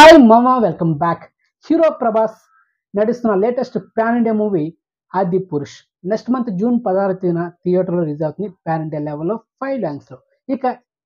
hi మామా welcome back hero Prabhas నటిస్తున్న latest pan India movie ఆది పురుష్ నెక్స్ట్ మంత్ జూన్ పదహారు తేదీన థియేటర్లో రిలీజ్ అవుతుంది ప్యాన్ ఇండియా లెవెల్లో ఫైవ్ ల్యాంగ్స్లో ఇక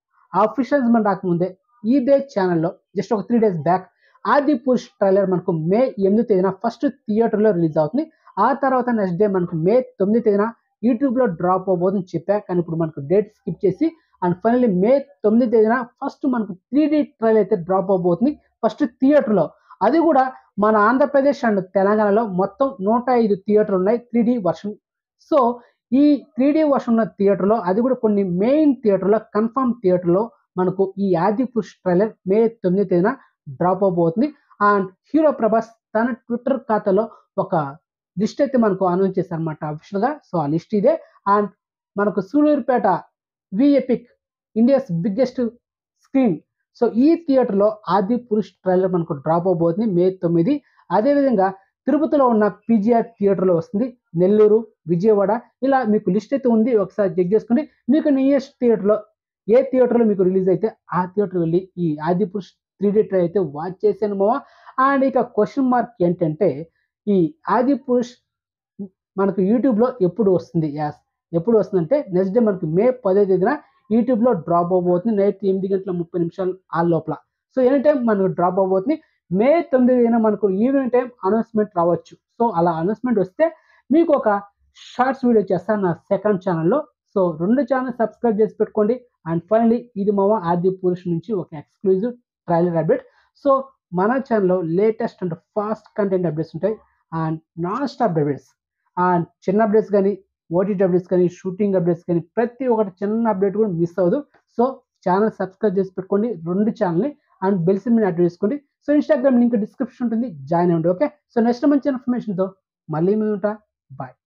ఆ అఫీషియల్స్మెంట్ రాకముందే ఇదే ఛానల్లో జస్ట్ ఒక త్రీ డేస్ బ్యాక్ ఆది పురుష్ ట్రైలర్ మనకు మే ఎనిమిది తేదీన ఫస్ట్ థియేటర్లో రిలీజ్ అవుతుంది ఆ తర్వాత నెక్స్ట్ డే మనకు మే తొమ్మిది తేదీన యూట్యూబ్లో డ్రాప్ అవబోతుంది చెప్పా కానీ ఇప్పుడు మనకు డేట్ స్కిప్ చేసి అండ్ ఫైనల్లీ మే తొమ్మిది తేదీన ఫస్ట్ మనకు త్రీ డీ ట్రైల్ అయితే డ్రాప్ అవబోతుంది ఫస్ట్ థియేటర్లో అది కూడా మన ఆంధ్రప్రదేశ్ అండ్ తెలంగాణలో మొత్తం నూట ఐదు థియేటర్లు ఉన్నాయి త్రీ డీ వర్షన్ సో ఈ త్రీ డీ వర్షన్ ఉన్న థియేటర్లో అది కూడా కొన్ని మెయిన్ థియేటర్లో కన్ఫర్మ్ థియేటర్లో మనకు ఈ ఆది పురుష్ ట్రైలర్ మే తొమ్మిది తేదీన డ్రాప్ అవబోతుంది అండ్ హీరో ప్రభాస్ తన ట్విట్టర్ ఖాతాలో ఒక లిస్ట్ అయితే మనకు అనౌన్స్ చేశారనమాట అఫీషియల్గా సో ఆ లిస్ట్ ఇదే అండ్ మనకు Sullurpeta V epic India's biggest screen so ఈ థియేటర్లో ఆది పురుష్ ట్రైలర్ మనకు డ్రాప్ అవబోతుంది మే తొమ్మిది అదేవిధంగా తిరుపతిలో ఉన్న పీజీఆర్ థియేటర్లో వస్తుంది నెల్లూరు విజయవాడ ఇలా మీకు లిస్ట్ అయితే ఉంది ఒకసారి చెక్ చేసుకోండి మీకు నియరెస్ట్ థియేటర్లో ఏ థియేటర్లో మీకు రిలీజ్ అయితే ఆ థియేటర్ వెళ్ళి ఈ Adipurush three D try అయితే వాచ్ చేశాను మావా అండ్ ఇక క్వశ్చన్ మార్క్ ఏంటంటే ఈ ఆది పురుష్ మనకు యూట్యూబ్లో ఎప్పుడు వస్తుంది యాస్ ఎప్పుడు వస్తుందంటే నెక్స్ట్ డే మనకి మే పదో తేదీన యూట్యూబ్లో డ్రాప్ అవబోతుంది నైట్ ఎనిమిది గంటల ముప్పై నిమిషాలు ఆ లోపల సో ఎనీ టైం మనకు డ్రాప్ అవబోతుంది మే తొమ్మిది తేదీన మనకు ఈవినింగ్ టైం అనౌన్స్మెంట్ రావచ్చు సో అలా అనౌన్స్మెంట్ వస్తే మీకు ఒక షార్ట్స్ వీడియో చేస్తాను నా సెకండ్ ఛానల్లో సో రెండు ఛానల్ సబ్స్క్రైబ్ చేసి పెట్టుకోండి అండ్ ఫైనలీ ఇది మామ ఆది పురుష్ నుంచి ఒక ఎక్స్క్లూజివ్ ట్రైలర్ అప్డేట్ సో మన ఛానల్లో latest and fast content updates ఉంటాయి and non stop updates and చిన్న అప్డేట్స్ కానీ ఓటీటీ అప్డేట్స్ కానీ షూటింగ్ అప్డేట్స్ కానీ ప్రతి ఒక్కటి చిన్న అప్డేట్ కూడా మిస్ అవ్వదు సో ఛానల్ సబ్స్క్రైబ్ చేసి పెట్టుకోండి రెండు ఛానల్ని అండ్ బెల్స్ మీద యాక్టివ్ చేసుకోండి సో ఇన్స్టాగ్రామ్ లింక్ డిస్క్రిప్షన్ ఉంటుంది జాయిన్ అవ్వండి ఓకే సో నెక్స్ట్ మంచి ఇన్ఫర్మేషన్తో మళ్ళీ మేము ఉంటా బాయ్